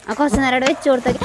ആ കുറച്ച് നേരം അവിടെ വെച്ച് കൊടുത്തേക്ക്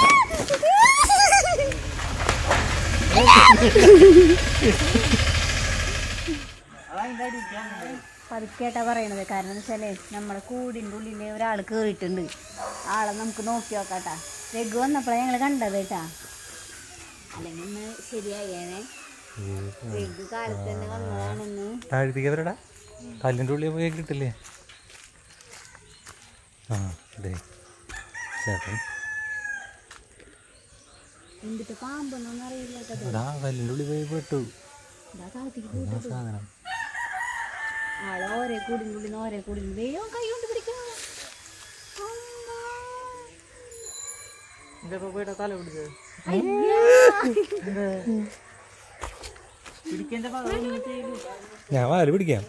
പതുക്കേട്ടാ പറയണത് കാരണം എന്ന് വെച്ചാലേ നമ്മുടെ കൂടിൻ്റെ ഉള്ളിൽ ഒരാൾ കയറിയിട്ടുണ്ട് ആളെ നമുക്ക് നോക്കി നോക്കാട്ടാ രഘു വന്നപ്പോഴാണ് ഞങ്ങൾ കണ്ടത് കേട്ടാ അല്ലെങ്കിൽ ഒന്ന് ശരിയായേനെ രഘു കാലത്ത് തന്നെ വന്നതാണെന്ന് താഴ്ത്തിക്ക് അവരടാ കല്ലിൻ്റെ ഉള്ളിൽ പോയി കിട്ടില്ലേ ആ അതെ ചേട്ടൻ എന്തിട്ട് പാമ്പൊന്നും അറിയില്ല കേട്ടോ എടാ കല്ലിൻ്റെ ഉള്ളിൽ പോയി പെട്ടു ഇതാ താഴത്തേക്ക് എന്താ സാധനം ആളെ ഓരേ കൂടിൻ്റെ ഉള്ളിൽ നിന്ന് ഓരേ കൂടിൻ്റെ വേഗം കൈ കൊണ്ട് പിടിക്കണം തല പിടിച്ചത് പിടിക്കേണ്ട ഞാൻ വാല് പിടിക്കാം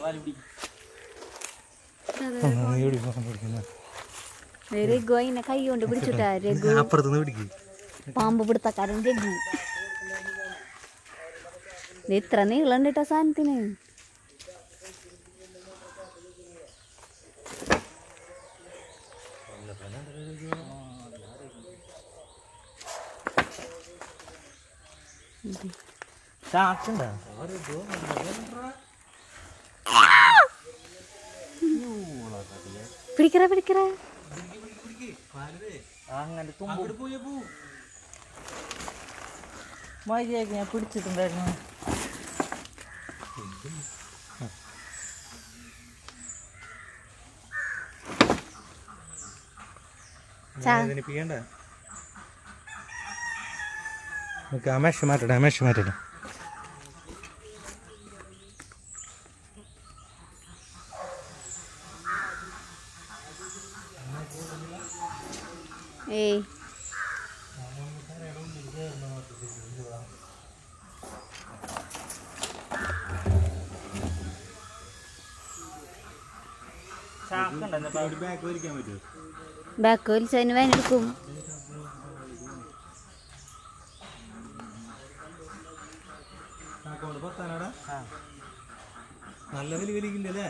ആ, നീ പിടിക്ക്, ഞാൻ പിടിക്കാം. രഘു അതിനെ കൈ കൊണ്ട് പിടിച്ചിട്ടാ രഘു ഞാൻ അപ്പുറത്തുനിന്ന് പിടിക്കും പാമ്പ് പിടുത്തക്കാരൻ രഘു ഇത് ഇത്ര നീളം കേട്ടോ സാധനത്തിന് ചാക്കുണ്ടോ പിടിക്കറ പിടിക്കറ അങ്ങനെ തുമ്പ് മര്യാദക്ക് ഞാൻ പിടിച്ചിട്ടുണ്ടായിരുന്നു ചാ വേദനിപ്പിക്കണ്ട നമുക്ക് ആ മെഷ് മാറ്റട്ടെ ആ മെഷ് മാറ്റട്ടെ ഏയ് ചാക്കുണ്ടോ ബാക്ക് വലിക്കാൻ പറ്റുമോ ബാക്ക് വലിച്ചതിന് വേനെടുക്കും കൊണ്ട് പത്താനാടാ നല്ല വലി വലിക്കില്ലല്ലേ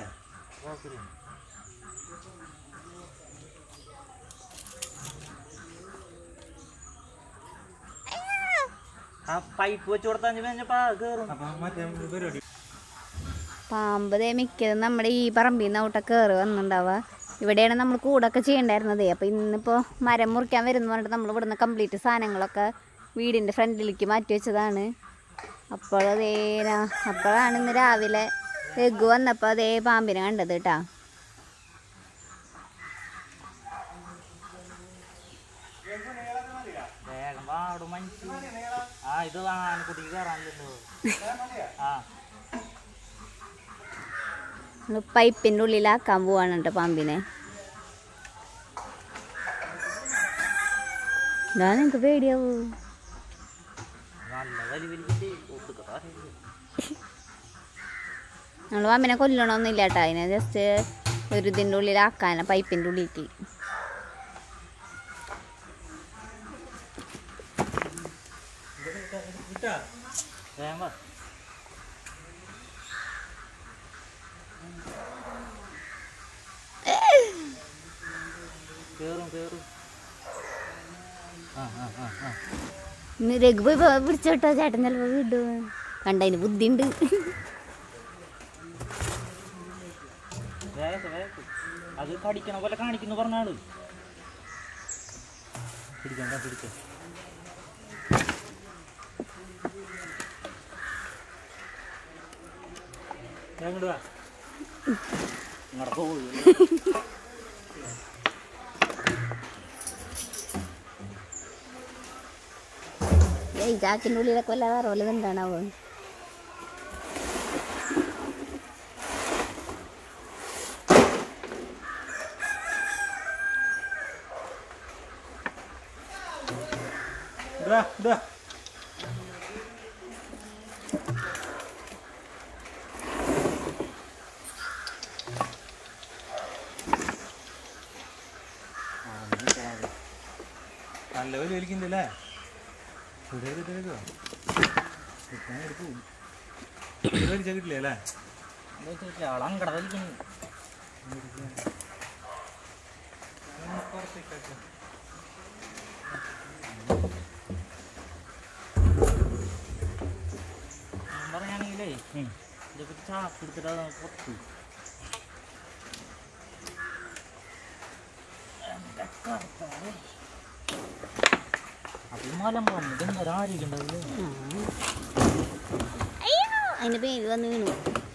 ആ പൈപ്പ് വെച്ച് കൊടുത്താൽ കഴിഞ്ഞപ്പോ കേറും അപ്പൊ മറ്റേ പരിപാടി പാമ്പ് ദേ മിക്കതും നമ്മുടെ ഈ പറമ്പിൽ നിന്ന് ഔട്ട കയറി വന്നിട്ടുണ്ടാവുക ഇവിടെയാണ് നമ്മൾ കൂടൊക്കെ ചെയ്യണ്ടായിരുന്നത് അപ്പോൾ ഇന്നിപ്പോൾ മരം മുറിക്കാൻ വരുന്ന പറഞ്ഞിട്ട് നമ്മൾ ഇവിടുന്ന് കംപ്ലീറ്റ് സാധനങ്ങളൊക്കെ വീടിൻ്റെ ഫ്രണ്ടിലേക്ക് മാറ്റി വെച്ചതാണ് അപ്പോൾ അതേ അപ്പോഴാണ് ഇന്ന് രാവിലെ രഘു വന്നപ്പോൾ അതേ പാമ്പിനെ കണ്ടത് കേട്ടാ വേഗം വാടും മനുഷ്യ ആ ഇത് ആനക്കുട്ടിക്ക് കയറാനില്ലല്ലോ ആ നമ്മൾ പൈപ്പിൻ്റെ ഉള്ളിലാക്കാൻ പോവാണ് കേട്ടോ പാമ്പിനെ ഇതാ നിങ്ങൾക്ക് പേടിയാവൂ നല്ല വലി വലിക്കിട്ട് ഒടുക്കത്താ നമ്മൾ പാമ്പിനെ കൊല്ലണമൊന്നുമില്ല കേട്ടോ അതിനെ ജസ്റ്റ് ഒരു ഇതിൻ്റെ ഉള്ളിലാക്കാനാ പൈപ്പിൻ്റെ ഉള്ളിലേക്ക് വേഗം വാ കേറും കേറും ആ ആ ആ ആ ഇന്ന് രഘു പോയി പോ- പിടിച്ചോട്ടോ ചേട്ടൻ ചിലപ്പോൾ വിടും കണ്ടതിന് ബുദ്ധിയുണ്ട് വേഗം വേഗം അത് കടിക്കണ പോലെ കാണിക്കുന്നു പറഞ്ഞാള് പിടിക്കണ്ട പിടിക്ക അങ്ങോട്ട് വാ ഇങ്ങോട്ട് പോയി ഏയ് ചാക്കിൻ്റെ ഉള്ളിലൊക്കെ വല്ല വേറെ വല്ലതും എന്താണാവോ ഇതാ ഇതാ നല്ല വലി വലിക്കുന്നില്ലേ ഇവിടെ എടുക്കോ വലിച്ചാൽ കിട്ടില്ലേ അല്ലേ അങ്ങടെ വലിക്കുന്നു പുറത്തേക്ക് ഇതൊക്കെ ചാക്ക് എടുത്തിട്ട് അത് പൊത്തു അത് മലം വന്നു ഇതെന്താ ആയിരിക്കണ്ടത് അയ്യോ അതിന്റെ പേര് വന്ന് വീണു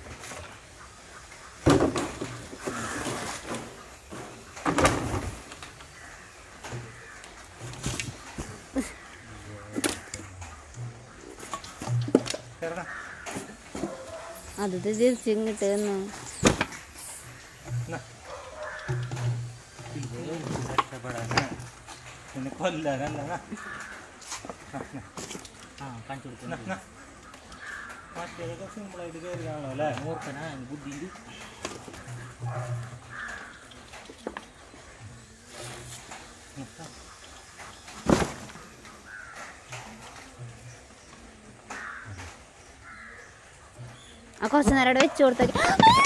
കേറടാ അത് തിരിച്ചിങ്ങിട്ട് വന്നു എന്നാ. രക്ഷപ്പെടാൻ പിന്നെ കൊല്ലാനല്ല എന്നാ. ആ കാണിച്ചു കൊടുക്കുന്നു എന്നാ, എന്നാ. മറ്റേതൊക്കെ സിമ്പിളായിട്ട് കയറി കാണും അല്ലേ മൂർഖനാ ബുദ്ധിയിൽ ആ കുറച്ച് നേരം അവിടെ വെച്ച് കൊടുത്തേക്ക്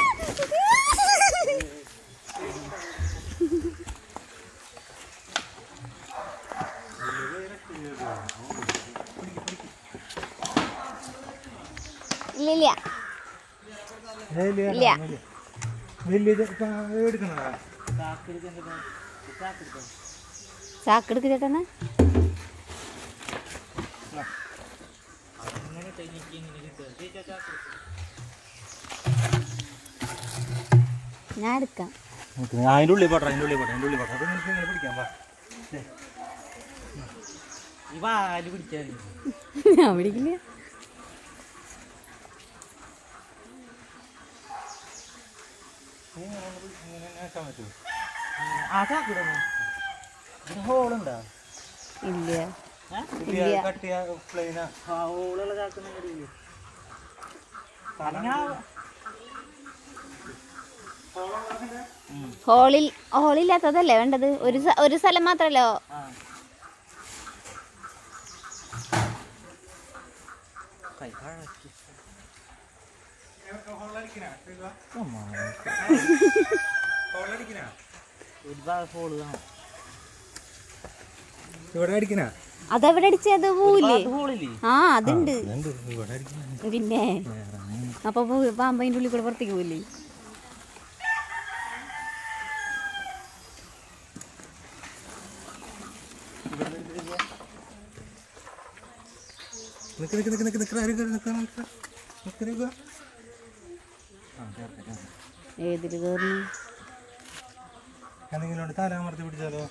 ഇല്ല ഇല്ല ഇല്ല. വലിയ എടുക്കണ ചാക്ക് എടുക്കുന്നത് ചാക്ക് എടുത്തത് ചാക്കെടുക്ക് ചേട്ടനെ അങ്ങനെ തെങ്ങിക്ക് ഇങ്ങനെ കിട്ടുക ചേച്ചാ ചാക്ക് എടുക്ക്. ഞാൻ എടുക്കാം അതിൻ്റെ ഉള്ളിൽ പോട്ടെ അതിൻ്റെ ഉള്ളിൽ പോട്ടെ അതിൻ്റെ ഉള്ളിൽ പോട്ടെ അത് നിനക്ക് ഇങ്ങനെ പിടിക്കാം വാ ദേ. ഈ വാല് പിടിച്ചാൽ ഞാൻ പിടിക്കില്ല നീ ഇങ്ങനെ ഒന്ന് പിടി- ഇങ്ങനെ നേക്കാൻ പറ്റുമോ ആ ചാക്ക് ഇടുന്നു ഇത് ഹോളുണ്ടോ ഇല്ല ഏ ഇല്ല ഇല്ല. കട്ട് ചെയ്യാ പ്ലെയിനാ ആ ഹോളുള്ള ചാക്ക് അല്ലെങ്കിൽ അല്ലെങ്കിൽ ഹോളിൽ ഹോളില്ലാത്തതല്ലേ വേണ്ടത് ഒരു സ- ഒരു സ്ഥലം മാത്രല്ലോ ആ കൈ കഴക്കി ഒരു ഭാഗം ഹോള് കാണാം ഇവിടെ അടിക്കണ അതെവിടെ അടിച്ചത് പോവില്ലേ ഹോളില്ലേ ആ അതുണ്ട് ഇവിടെ അടിക്കണ പിന്നെ അപ്പൊ പോ- പാമ്പ് അതിന്റെ ഉള്ളിൽ കൂടെ പുറത്തേക്ക് പോയില്ലേ നിക്ക് നിക്ക് നിക്ക് നിക്ക് നിക്ക് നിക്ക് നിക്ക് നിക്ക് നിക്ക് നിക്ക് ഏതില് കയറുന്നു എന്തെങ്കിലും ഉണ്ട് തല അമർത്തി പിടിച്ചാലോ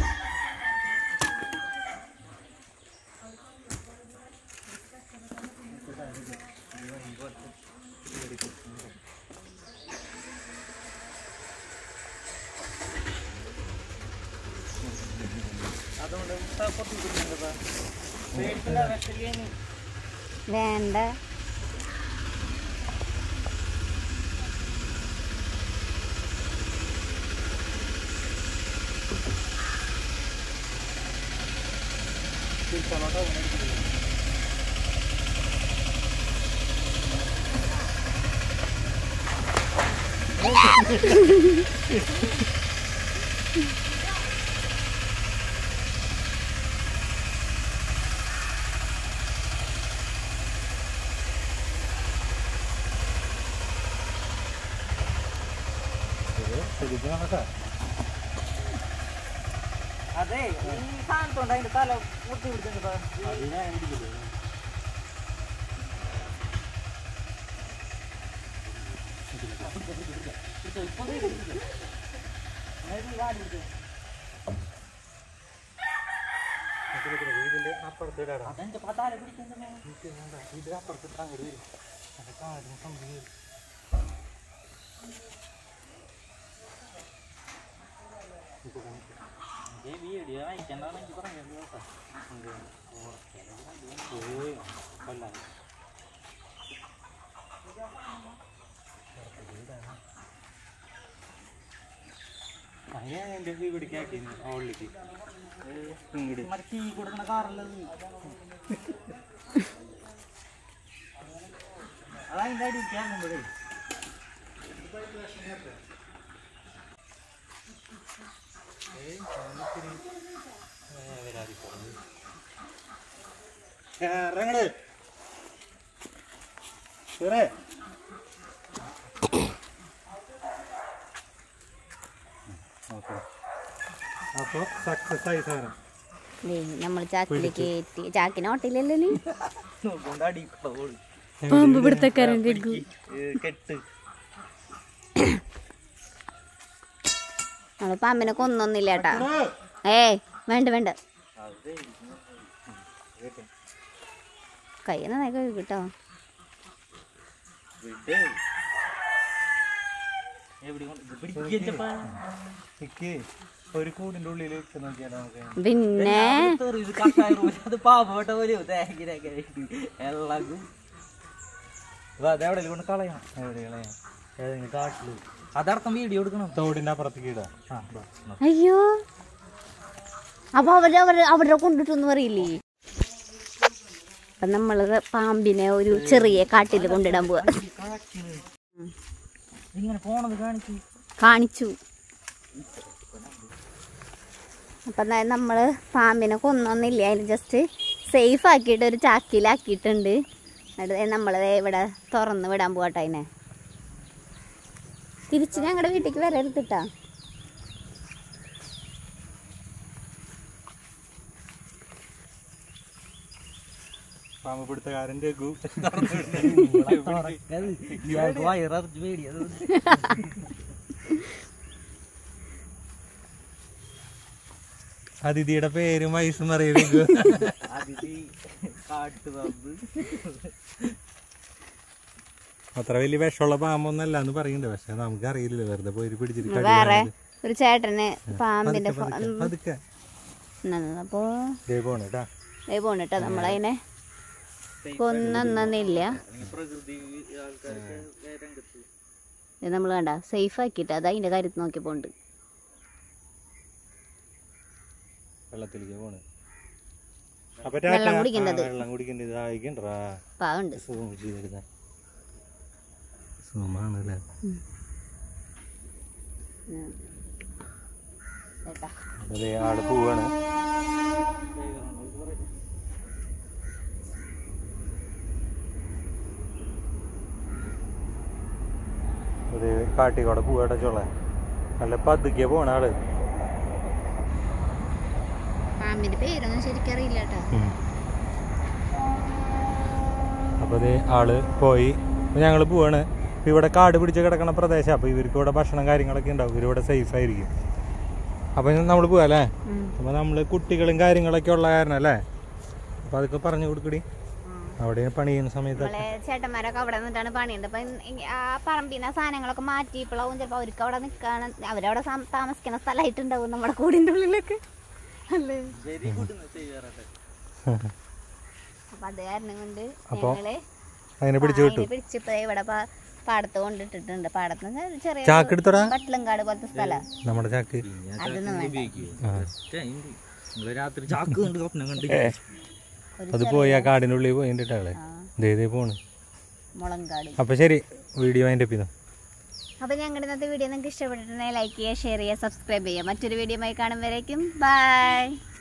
അതുകൊണ്ട് പുറത്ത് കിട്ടുന്നുണ്ടോ പേടിക്കണ്ട വെക്കലേന് വേണ്ട ശരിക്കും നടക്കാം അതെ ഈ സാധനത്തോണ്ട് അതിന്റെ തല മുട്ടി പിടിച്ചിട്ടുണ്ടോ അതിനാ എനിക്ക് ഇപ്പൊ ഇതിന്റെ ഇതിന്റെ അപ്പുറത്ത് ഇടാടാ അതെന്റെ പതാല പിടിക്കുന്നേ ഇത് അപ്പുറത്ത് ഇട്ടാ അങ്ങോട്ട് വരും അതൊക്കെ ആരും സംഭവം വരും വീഡിയോ അയക്കണ്ടെന്ന് എനിക്ക് പറഞ്ഞു കേട്ടോ പോയി കൊല്ലാൻ അതിനാ എൻ്റെ ഇവിടേക്കാക്കി ഹോളിലേക്ക് ഇങ്ങോട്ട് മറ്റേ തീ കൊടുക്കുന്ന കാറല്ലത് അതതിൻ്റെ അടിയിൽ കേൾക്കുമ്പോഴേ ഇറങ്ങട് ചെറേ അപ്പോൾ സക്സസ് ആയി സാധനം നമ്മൾ ചാക്കിലേക്ക് കയറ്റി ചാക്കിന് ഓട്ടില്ലല്ലോ നീ നോക്കൊണ്ട് അടിക്കുള്ള ഓള്. പാമ്പ് പിടുത്തക്കാരൻ രഘു ഏ, കെട്ട് നമ്മൾ പാമ്പിനെ കൊന്നൊന്നില്ല കേട്ടാ ഏയ് വേണ്ട വേണ്ട അതെ കൈ നന്നായി കഴുകി കേട്ടോ വിട് എവിടെ കൊണ്ട് ഇത് പിടിക്കച്ചപ്പാ എനിക്ക് ഒരു കൂടിൻ്റെ ഉള്ളിൽ വെച്ച് നോക്കിയാൽ നമുക്ക് പിന്നെ ഇത് കഷായ റൂമിൽ അത് പാവപ്പെട്ട പോലെ തേങ്ങനൊക്കെ എല്ലാം അതെവിടെ കൊണ്ട് കളയാം എവിടെ കളയാം ഏതെങ്കിലും കാട്ടില് അതടക്കം വീഡിയോ എടുക്കണം തോടിൻ്റെ അപ്പുറത്തേക്ക് ഇടാം ആ ബാ, എന്നാ. അയ്യോ അപ്പൊ അവര് അവര് അവരെ കൊണ്ടിട്ടൊന്നും അറിയില്ലേ അപ്പൊ നമ്മള് പാമ്പിനെ ഒരു ചെറിയ കാട്ടിൽ കൊണ്ടിടാൻ പോവാ കാട്ടിന്. ഇങ്ങനെ പോണത് കാണിച്ചു കാണിച്ചു അപ്പം എന്തായാലും നമ്മൾ പാമ്പിനെ കൊന്നൊന്നില്ല അതിൽ ജസ്റ്റ് സേഫ് ആക്കിയിട്ട് ഒരു ചാക്കിലാക്കിയിട്ടുണ്ട് എന്നിട്ട് നമ്മൾ ഇവിടെ തുറന്ന് വിടാൻ പോകട്ടെ അതിനെ തിരിച്ച് ഞങ്ങളുടെ വീട്ടിലേക്ക് വരരുത്തിട്ടാ പാമ്പ് പിടുത്തക്കാരൻ രഘു ഇയാൾക്ക് വയറിറച്ച് പേടിയത് അതിഥിയുടെ പേരും വയസ്സും അറിയ രഘു അതിഥി കാട്ടു പാമ്പ് അത്ര വലിയ വിഷമുള്ള പാമ്പൊന്നല്ല എന്ന് പറയുന്നുണ്ട് പക്ഷെ നമുക്ക് അറിയില്ലല്ലോ വെറുതെ പോയി പിടിച്ചിട്ട് കടി വേറെ കാണുന്നത്. ഒരു ചേട്ടന് പാമ്പിന്റെ പതുക്കെ, പതുക്കെ, പതുക്കെ അപ്പോൾ ദേ പോണ് കേട്ടാ ദേ പോണിട്ടോ നമ്മളതിനെ കൊന്നൊന്നില്ല പ്രകൃതി ആൾക്കാർക്ക് രംഗത്ത് ഇത് നമ്മൾ കണ്ട സേഫ് ആക്കിയിട്ട് അത് അതിന്റെ കാര്യത്തിൽ നോക്കി പോണ്ട് വെള്ളത്തിലേക്ക് പോണ് അപ്പൊ വെള്ളം ടാറ്റാ. കുടിക്കേണ്ടത്. ആ, വെള്ളം കുടിക്കേണ്ടത് ആയിക്കണ്ടാ പാവുണ്ട് സൂം ചെയ്തിരുന്ന സൂമാണല്ലേ കേട്ടാ അതെ ആള് പോവാണ് അതെ കാട്ടിക്കോടെ പോവാട്ടെ ചോള നല്ല പതുക്കെ പോണ ആള് പാമ്പിന്റെ പേരൊന്നും ശരിക്കും അറിയില്ല കേട്ടോ അപ്പോൾ ഇത് ആള് പോയി അപ്പോൾ ഞങ്ങൾ പോവാണ് ഇപ്പൊ ഇവിടെ കാട് പിടിച്ച് കിടക്കണ പ്രദേശം അപ്പോൾ ഇവർക്ക് ഇവിടെ ഭക്ഷണം കാര്യങ്ങളൊക്കെ ഉണ്ടാവും ഇവരിവിടെ സേഫ് ആയിരിക്കും അപ്പോൾ നമ്മൾ പോവാ അല്ലേ അപ്പോൾ നമ്മൾ കുട്ടികളും കാര്യങ്ങളൊക്കെ ഉള്ള കാരണം അല്ലേ അപ്പോൾ അതൊക്കെ പറഞ്ഞു കൊടുക്കടി അവിടെ പണി ചെയ്യുന്ന സമയത്ത് നമ്മളെ ചേട്ടന്മാരൊക്കെ അവിടെ നിന്നിട്ടാണ് പണിയുണ്ട് അപ്പൊ ഇൻ- ഇ- ആ പറമ്പിന്ന് സാധനങ്ങളൊക്കെ മാറ്റി ഇപ്പോഴാവും ചിലപ്പോ അവർക്ക് അവിടെ നിൽക്കാണ് അവരവിടെ സം- താമസിക്കുന്ന സ്ഥലമായിട്ടുണ്ടാവും നമ്മുടെ കൂടിന്റെ ഉള്ളിലൊക്കെ അല്ലേ വെരി ഗുഡ് മെസ്സേജ് പറയട്ടെ അപ്പൊ അത് കാരണം കൊണ്ട് അപ്പൊ ഞങ്ങള് അതിനെ പിടിച്ചു വിട്ടു അതിനെ പിടിച്ചിപ്പോ ഇവിടെ പ- പാടത്ത് കൊണ്ടിട്ടിട്ടുണ്ട് പാടത്ത് എന്ന് വെച്ചാൽ ചെറിയ ചാക്ക് എടുത്തോടാ പട്ടിലങ്കാട് പോലത്തെ സ്ഥലം നമ്മുടെ ചാക്ക് അതൊന്നും വേണ്ട ആ നിങ്ങള് രാത്രി ചാക്ക് കണ്ട് സ്വപ്നം കണ്ട് ഒരു അത് പോയി ആ കാടിനുള്ളിൽ പോയിട്ടാളെ ദേ ദേ പോണ് മുളങ്കാട് അപ്പോൾ ശരി വീഡിയോ അതിൻ്റെ പിന്നെ അപ്പൊ ഞങ്ങളുടെ ഇന്നത്തെ വീഡിയോ നിങ്ങൾക്ക് ഇഷ്ടപ്പെട്ടിട്ടുണ്ടെങ്കിൽ ലൈക്ക് ചെയ്യുക ഷെയർ ചെയ്യുക സബ്സ്ക്രൈബ് ചെയ്യുക മറ്റൊരു വീഡിയോ ആയി കാണും വരേക്കും ബൈ